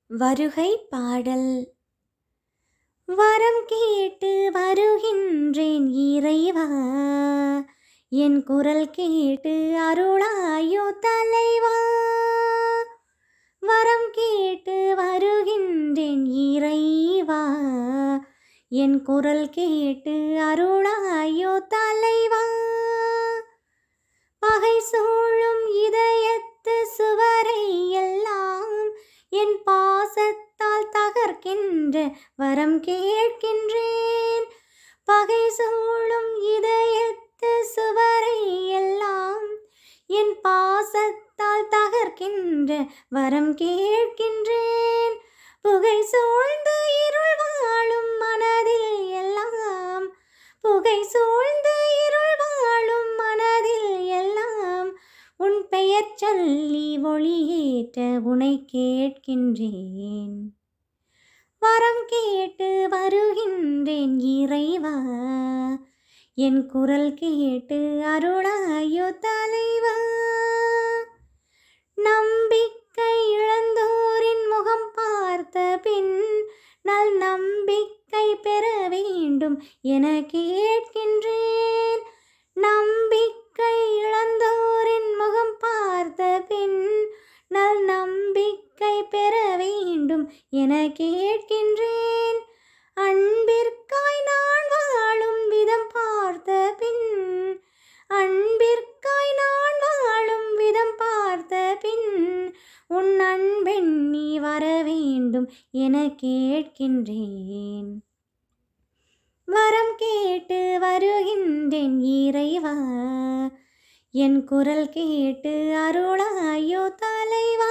வருகை பாடல் வரம் கேட்டு வருகின்றேன் இறைவா என் குரல் கேட்டு அருளாயோ தலைவா வரம் கேட்டு வருகின்றேன் இறைவா என் குரல் கேட்டு அருளாயோ தலைவா பகை சூழும் இதயத்து சுவரை எல்லாம் என் பாசத்தால் தகர்க்கின்ற வரம் கேட்கின்றேன் பகை சூழும் இதயத்து சுவரை எல்லாம் என் பாசத்தால் தகர்க்கின்ற வரம் கேட்கின்றேன் புகை சூழ்ந்து இருள் வாழும் மனதில் எல்லாம் புகை சூழ்ந்து இருள் வாழும் மனதில் எல்லாம் உன் பெயர் சொல்லி ஒளியேற்ற உனை கேட்கின்றேன் வரம் கேட்டு வருகின்றேன் இறைவா என் குரல் கேட்டு அருளாயோ தலைவா நம்பிக்கை இழந்தோரின் முகம் பார்த்த பின் நல் நம்பிக்கை பெற வேண்டும் என கேட்கின்றேன் நம்பிக்கை இழந்தோரின் முகம் பார்த்த பின் நல் நம்பிக்கை பெற வேண்டும் என கேட்கின்றேன் அன்பிற்காய் நான் வாழும் விதம் பார்த்த பின் அன்பிற்காய் நான் வாழும் விதம் பார்த்த பின் உன் அன்பெண் நீ வர வேண்டும் என கேட்கின்றேன் வரம் கேட்டு வருகின்றேன் இறைவா என் குரல் கேட்டு அருளாயோ தலைவா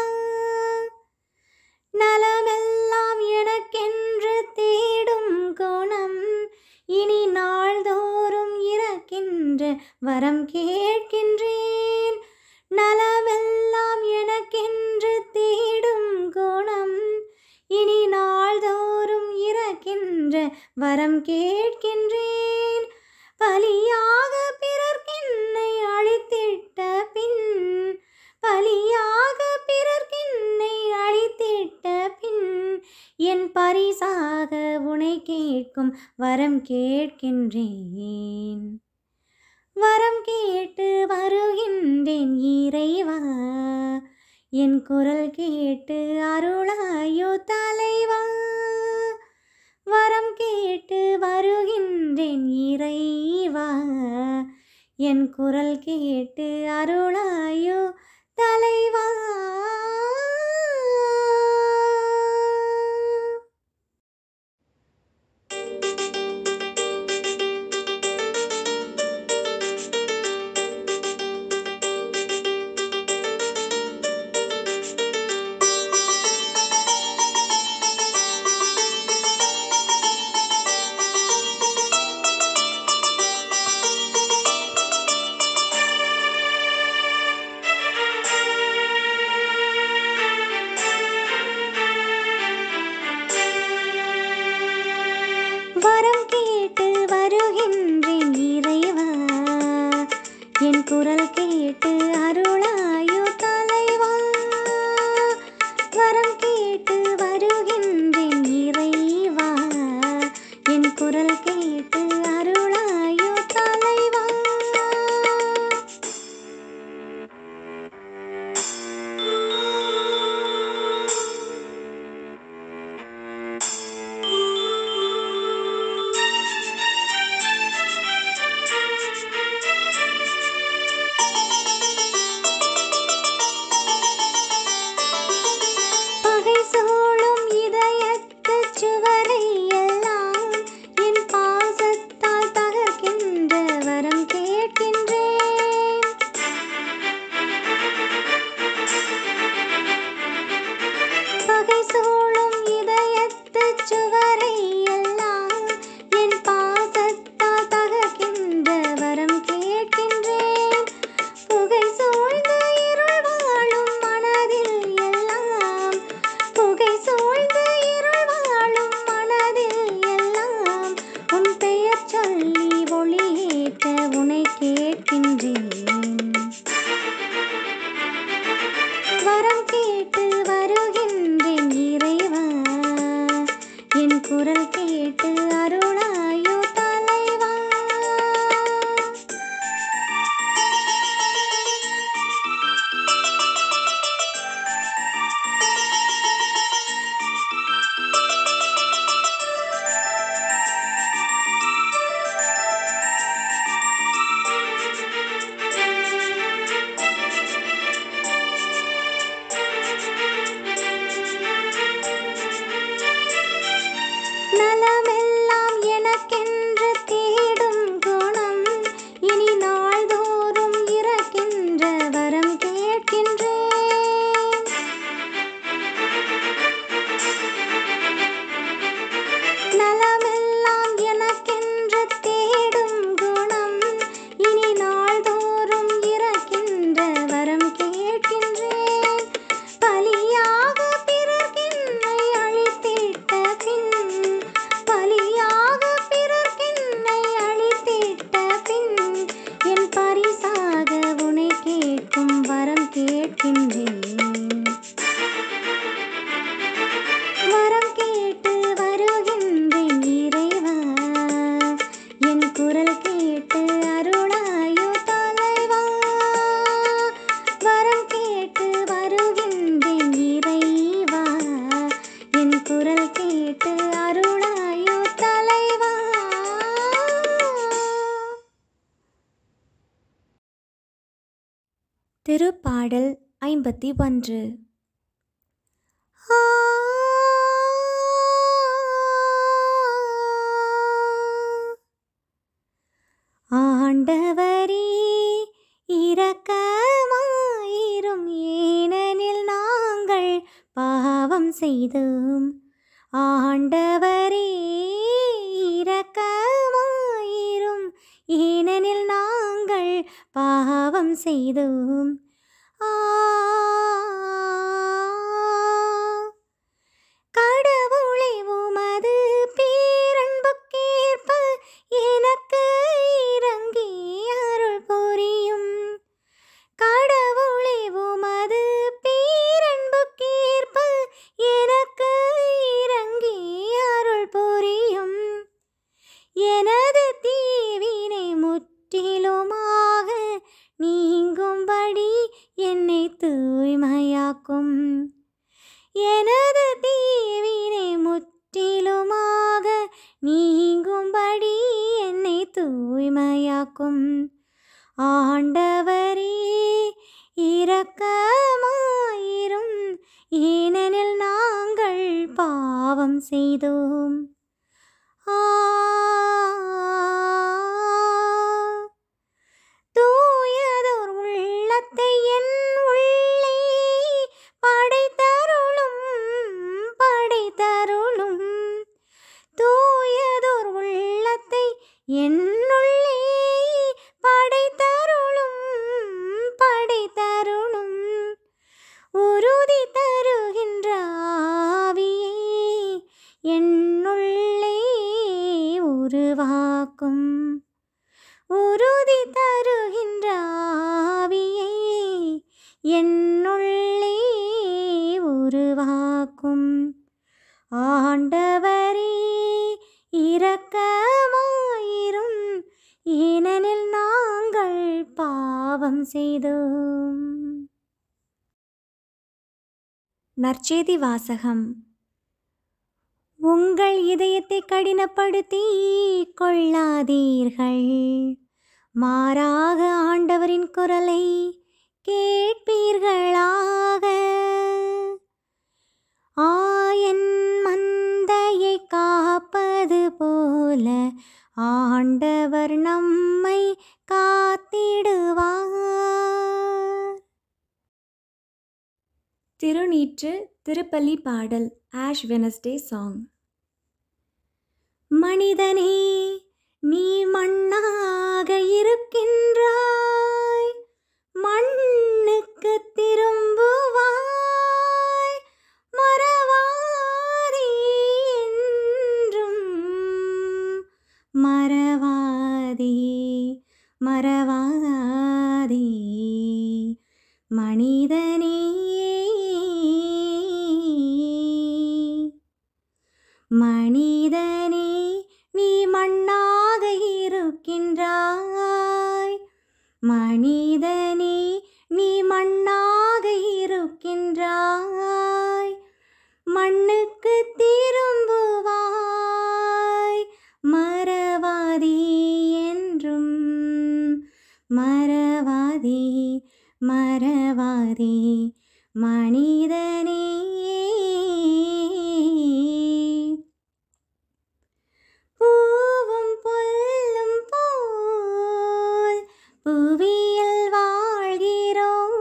நலமெல்லாம் எனக்கென்று தேடும் குணம் இனி நாள்தோறும் இறக்கின்ற வரம் கேட்கின்றேன் நலமெல்லாம் எனக்கென்று தேடும் குணம் இனி நாள்தோறும் இறக்கின்ற வரம் கேட்கின்றேன் பலியாக பிறர்க்கென்னை அழித்திட்ட பின் பலியாக பிறர்க்கென்னை அழித்திட்ட பின் என் பரிசாக உனை கேட்கும் வரம் கேட்கின்றேன் வரம் கேட்டு வருகின்றேன் இறைவா என் குரல் கேட்டு அருளாயோ தலைவா வரம் கேட்டு வருகின்றேன் இறைவா என் குரல் கேட்டு அருளாயோ தலைவா வரம் கேட்டு வருகின்றேன் இறைவா என் குரல் கேட்டு அருளாயோ தலைவா வரம் கேட்டு வருகின்றேன் இறைவா என் குரல் கேட்டு அருளாயோ தலைவா பகை சூழும் குரல் கேட்டு அருளாயோ தலைவா நலமெல்லாம் எனக்கென்று தேடும் குணம் இனி நாள்தோறும் இறக்கின்ற வரம் கேட்கின்றேன் நலமெல்லாம் எனக்கென்று தேடும் குணம் இனி நாள்தோறும் இறக்கின்ற வரம் கேட்கின்றேன் பலியாக பிறர்க்கென்னை அழித்திட்ட பின் பலியாக பிறர்க்கென்னை அழித்திட்ட பின் என் பரிசாக உனை கேட்கும் வரம் கேட்கின்றேன் வரம் கேட்டு வருகின்றேன் இறைவா என் குரல் கேட்டு அருளாயோ தலைவா வரம் கேட்டு வருகின்றேன் இறைவா என் குரல் கேட்டு அருளாயோ தலைவா திருப்பாடல் ஐம்பத்தி ஒன்று ஆண்டவரே இரக்கமாயிரும் ஏனெனில் நாங்கள் பாவம் செய்தோம் ஆண்டவரே இரக்கமாயிரும் ஏனெனில் நாங்கள் பாவம் செய்தோம் ஆ கடவுளே உமது பேரன்புக்கேற்ப எனக்கு இறங்கி அருள் புரியும் கடவுளே உமது பேரன்புக்கேற்ப எனக்கு இறங்கி அருள் புரியும் எனது தீவினை முற்றிலுமாக நீங்கும்படி என்னை தூய்மையாக்கும் எனது தீவினை முற்றிலுமாக நீங்கும்படி என்னை தூய்மையாக்கும் ஆண்டவரே இரக்கமாயிரும் ஏனெனில் நாங்கள் பாவம் செய்தோம் ஆ தூயதோர் உள்ளத்தை என் உள்ளே படைத்தருளும் படைத்தருளும் தூயதோர் உள்ளத்தை என்னுள்ளே படைத்தருளும் படைத்தருளும் உறுதி தருகின்ற ஆவியை என்னுள்ளே உருவாக்கும் உறுதி தருகின்ற ஆவியை என்னுள்ளே உருவாக்கும் ஆண்டவரே இரக்கமாயிரும் ஏனெனில் நாங்கள் பாவம் செய்தோம் நற்செய்தி வாசகம் உங்கள் இதயத்தை கடினப்படுத்தி கொள்ளாதீர்கள் மாறாக ஆண்டவரின் குரலை கேட்பீர்களாக ஆயன் மந்தையை காப்பது போல ஆண்டவர் நம்மை காத்திடுவார் திருநீற்று திருப்பலி பாடல் ஆஷ் வெனஸ்டே சாங் மனிதனே நீ மண்ணாக இருக்கின்றாய் மண்ணுக்கு திரும்புவாய் மறவாதே என்றும் மறவாதே மறவாதே மனிதனே மனிதனே நீ மண்ணாக இருக்கின்றாய் மனிதனே நீ மண்ணாக இருக்கின்றாய் மண்ணுக்கு திரும்புவாய் மறவாதி என்றும் மறவாதி மறவாதி மனிதனே பூவும் புல்லும் போல் புவியில் வாழ்கிறோம்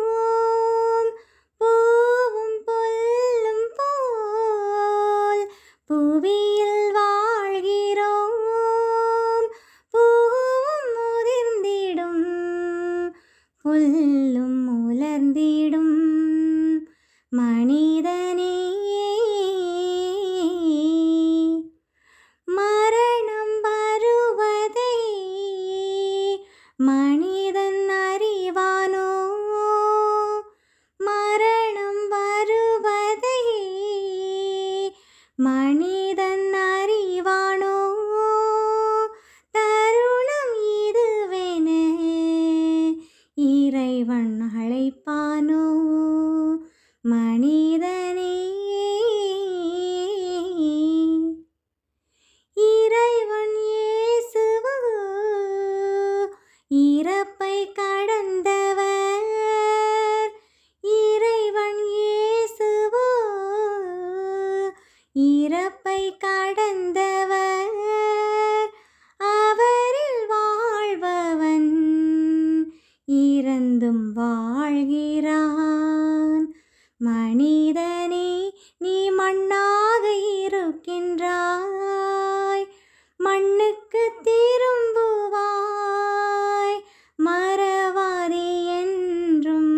பூவும் புல்லும் போல் புவியில் வாழ்கிறோம் பூவும் முதிர்ந்திடும் புல்லும் உலர்ந்திடும் மனிதனே மரணம் வருவதை மனிதன் அறிவானோ மரணம் வருவதை மனிதன் அறிவானோ தருணம் இதுவென இறைவன் அழைப்பானோ மனிதனே இறைவன் இயேசுவோ இறப்பை கடந்தவர் இறைவன் இயேசுவோ இறப்பை கடந்தவர் அவரில் வாழ்பவன் இறந்தும் வாழ்கிறான் மனிதனே நீ மண்ணாக இருக்கின்றாய் மண்ணுக்கு திரும்புவாய் மறவாதி என்றும்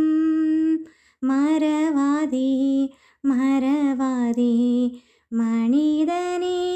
மறவாதி மறவாதி மனிதனே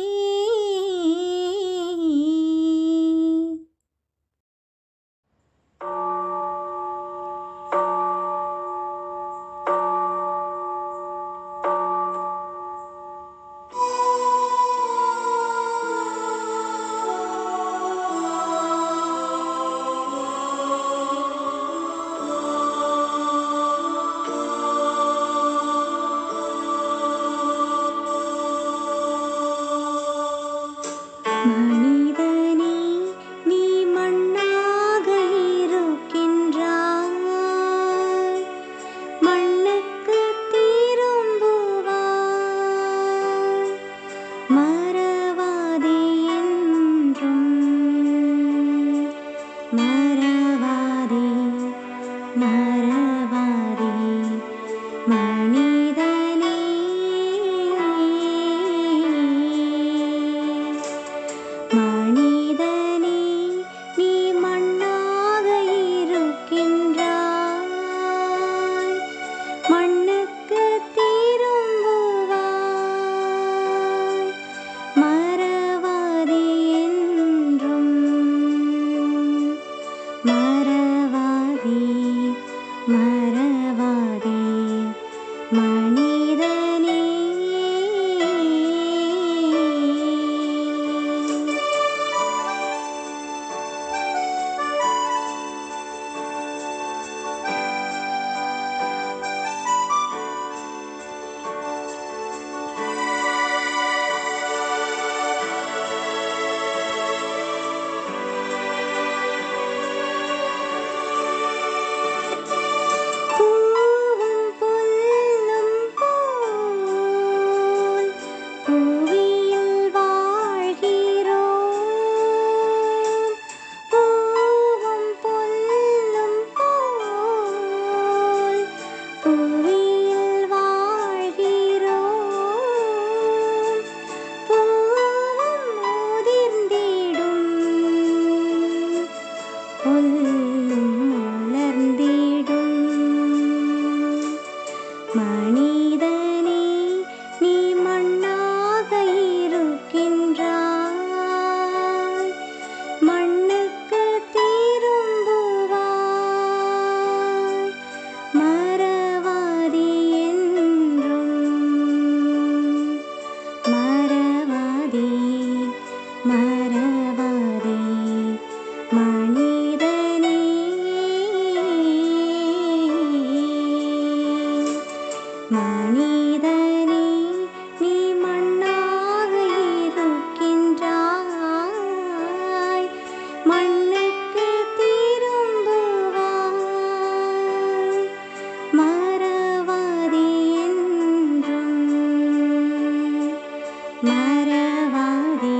மறவாதே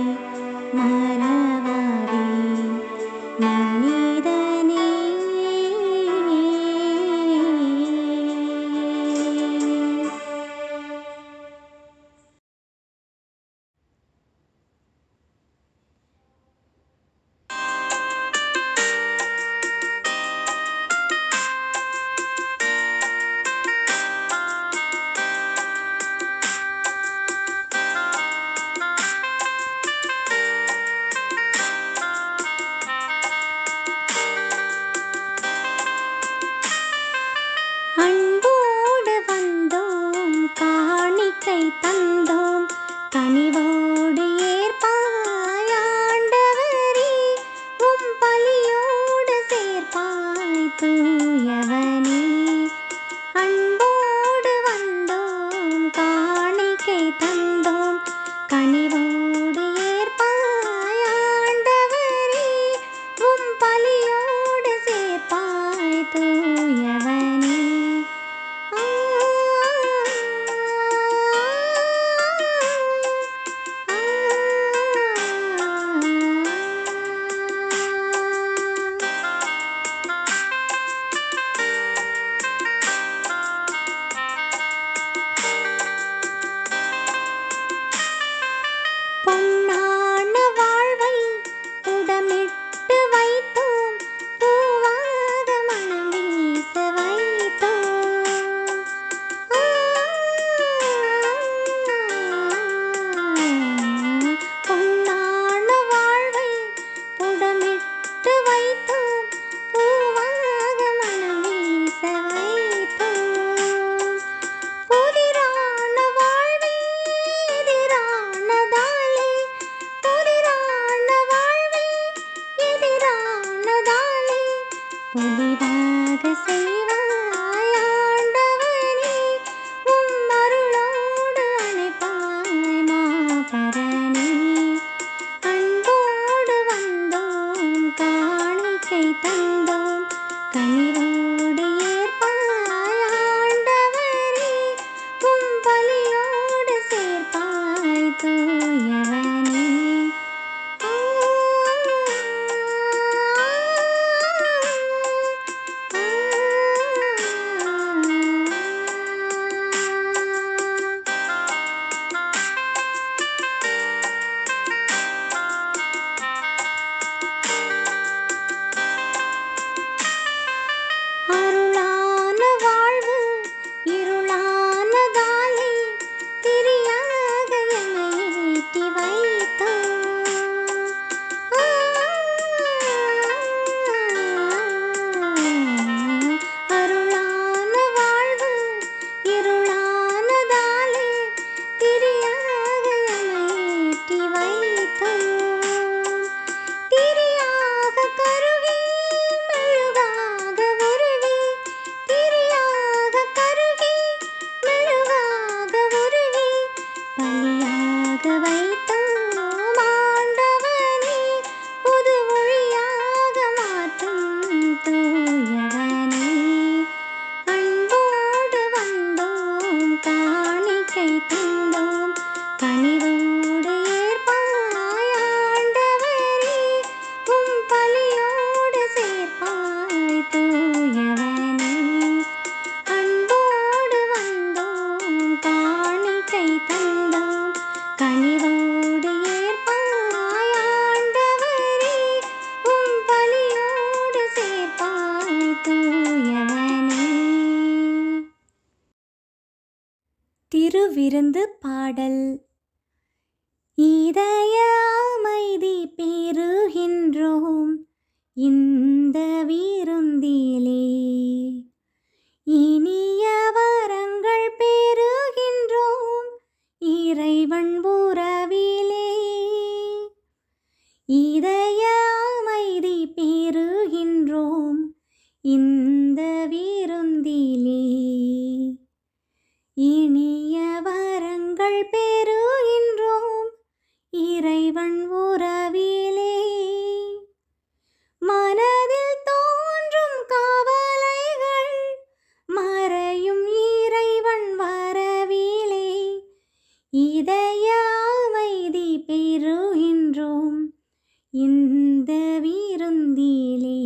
மறவாதே மனிதனே அன்போடு வந்தோம் காணிக்கை தந்தோம் கனிவோடு ஏற்பாய் ஆண்டவரே உம் பலியோடு சேர்ப்பாய் தூயவனே அன்போடு வந்தோம் காணிக்கை தந்தோம் கனிவோடு ஏற்பாய் ஆண்டவரே உம் பலியோடு சேர்ப்பாய் தூயவனே ஆ பொன்னான வாழ்வை புடமிட்டு வைத்தோம் பூவாக மனம் வீச வைத்தோம் ஆ, பொன்னான வாழ்வை புடமிட்டு வைத்தோம் பூவாக மனம் வீச வைத்தோம் புதிரான வாழ்வே எதிரானதாலே புதிரான வாழ்வே எதிரானதாலே புதிதாக செய்வாய் ஆண்டவனே உம் அருளோடு அணைப்பாய் மாபரனே அன்போடு வந்தோம் காணிக்கை தந்தோம் கனிவோடு ஏற்பாய் ஆண்டவரே உம் பலியோடு சேர்ப்பாய் தூயவனே ஆ, ஆ, ஆ. அருளான வாழ்வு இருளானதாலே திரியாக என்னை ஏற்றி வைத்தோம் ஆ, அருளான வாழ்வு இருளானதாலே திரியாக என்னை ஏற்றி வைத்தோம் திரியாக கருவி மெழுகாக உருவி திரியாக கருவி மெழுகாக உருவி பலியாக வைத்தோம் ஆண்டவனே புது ஒளியாக மாற்றும் தூயவனே அன்போடு வந்தோம் காணிக்கை தந்தோம் கனிவோடு ஏற்பாய் ஆண்டவரே உம் பலியோடு சேர்ப்பாய் தூயவனே அன்போடு வந்தோம் காணிக்கை தந்தோம் கனிவோடு ஏற்பாய் ஆண்டவரே உம் பலியோடு சேர்ப்பாய் தூயவனே திருவிருந்து பாடல் இதய அமைதி பெறுகின்றோம் இந்த விருந்திலே இனிய வரங்கள் பெறுகின்றோம் இறைவன் உறவிலே இதய அமைதி பெறுகின்றோம் இந்த விருந்திலே இனிய வரங்கள் பெறுகின்றோம் இறைவன் உறவிலே மனதில் தோன்றும் கவலைகள் மறையும் இறைவன் வரவிலே இதய அமைதி பெறுகின்றோம் இந்த விருந்திலே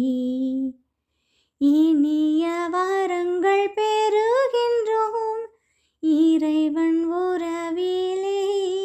இனிய வரங்கள் பெறுகின்றோம் இறைவன் உறவிலே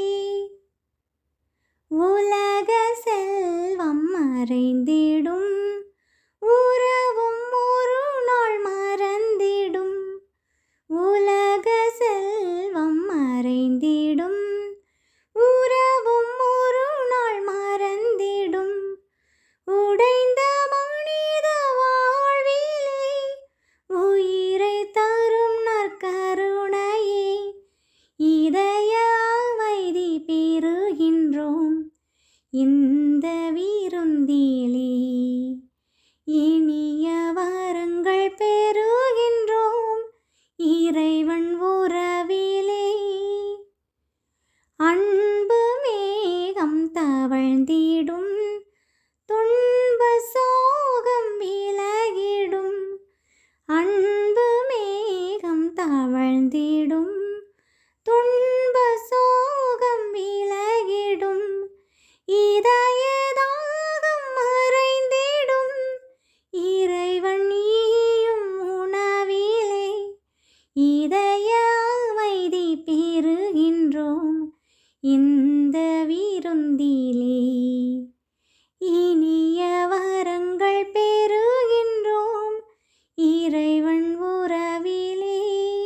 உலக செல்வம் மறைந்திடும் உறவும் ஒரு நாள் மறந்திடும் உலக செல்வம் மறைந்திடும் உறவும் ஒரு நாள் மறந்திடும் உடைந்த மனித வாழ்விலே உயிரை தரும் நற்கருணையே இதய அமைதி பெறுகின்றோம் இந்த விருந்திலே இனிய வரங்கள் பெறுகின்றோம் இறைவன் உறவிலே அன்பு மேகம் தவழ்ந்திடும் துன்ப சோகம் விலகிடும் அன்பு மேகம் தவழ்ந்திடும் துன்ப சோகம் விலகிடும் இதயதாகம் மறைந்திடும் இறைவன் ஈயும் உணவிலே இதய அமைதி பெறுகின்றோம் இந்த விருந்திலே இனிய வரங்கள் பெறுகின்றோம் இறைவன் உறவிலே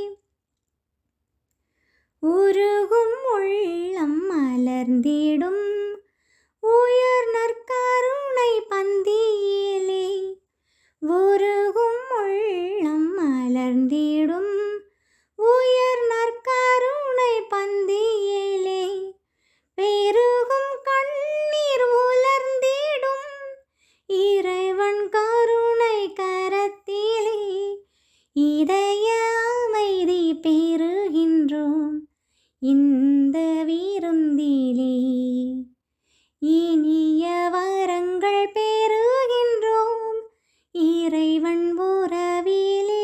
உருகும் உள்ளம் மலர்ந்திடும் உயர் நற்கருணை பந்தியிலே உருகும் உள்ளம் மலர்ந்திடும் உயர் நற்கருணை பந்தியிலே பெருகும் கண்ணீர் உலர்ந்திடும் இறைவன் கருணை கரத்திலே இதய அமைதி பெறுகின்றோம் இந்த விருந்திலே இனிய வரங்கள் பெறுகின்றோம் இறைவன் உறவிலே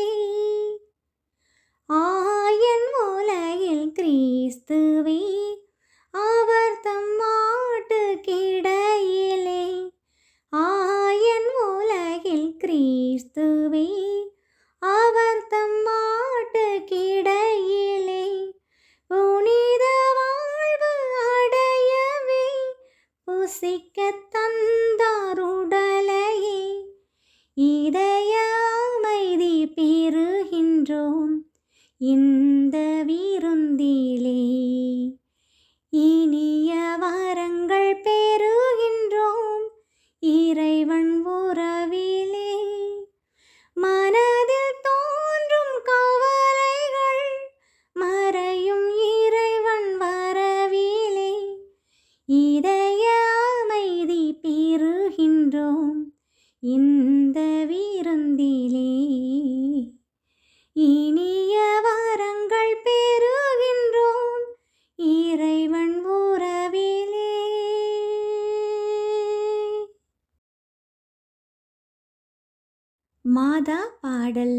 ஆயன் உலகில் கிறிஸ்துவே அவர் தம் மாட்டு கிடையிலே ஆயன் உலகில் கிறிஸ்துவே அவர் தம் மாட்டு கிடையிலே புனித வாழ்வு அடையவே புசிக்க தந்தாருடலையே இதய அமைதி பெறுகின்றோம் இந்த விருந்திலே இனிய வரங்கள் பெறுகின்றோம் இறைவன் உறவிலே மனதில் தோன்றும் கவலைகள் மறையும் இறைவன் வரவிலே இதய அமைதி பெறுகின்றோம் இந்த விருந்திலே இனிய வரங்கள் பெறுகின்றோம் இறைவன் உறவிலே மாதா பாடல்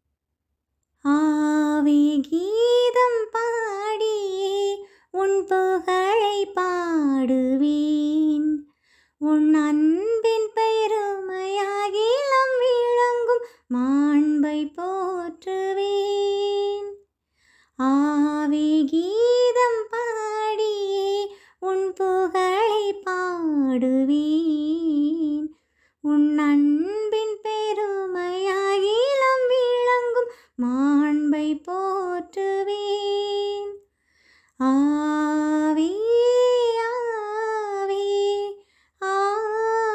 ஆவி கீதம் பாடியே உன் புகழை பாடுவேன் உன் அன்பின் பெருமையாகிலம் விளங்கும் மாண்பை போற்றுவேன் ஆவி கீதம் பாடியே உன் புகழை பாடுவேன் உன் அன்பின் பெருமையாகிலம் விளங்கும் மாண்பை போற்றுவேன் ஆவே ஆவே ஆவே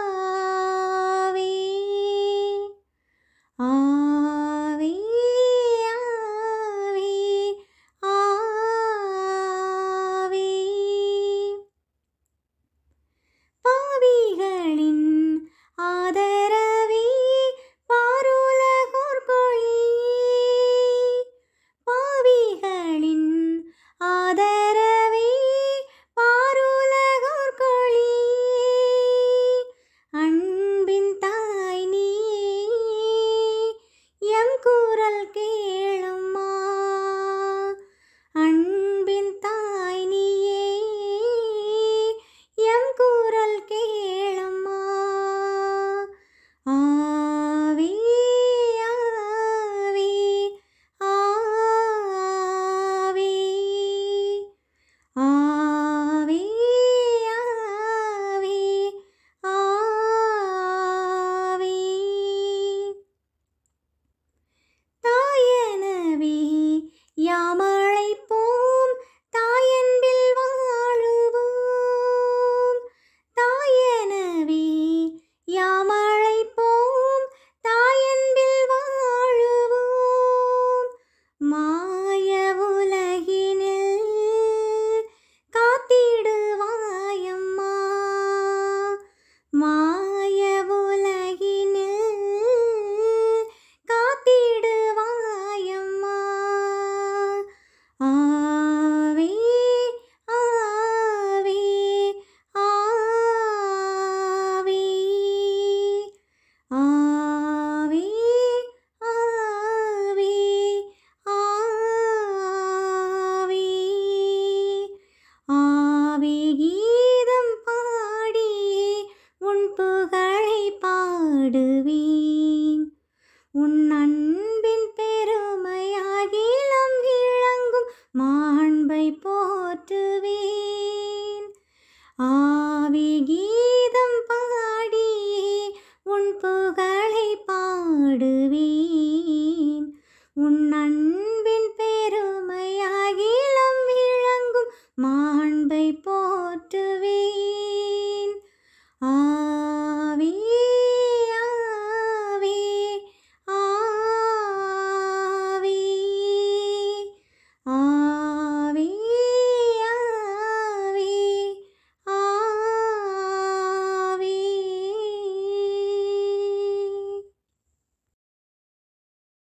கீதம் பாடியே உன் புகழை பாடுவேன் உன் அன்பை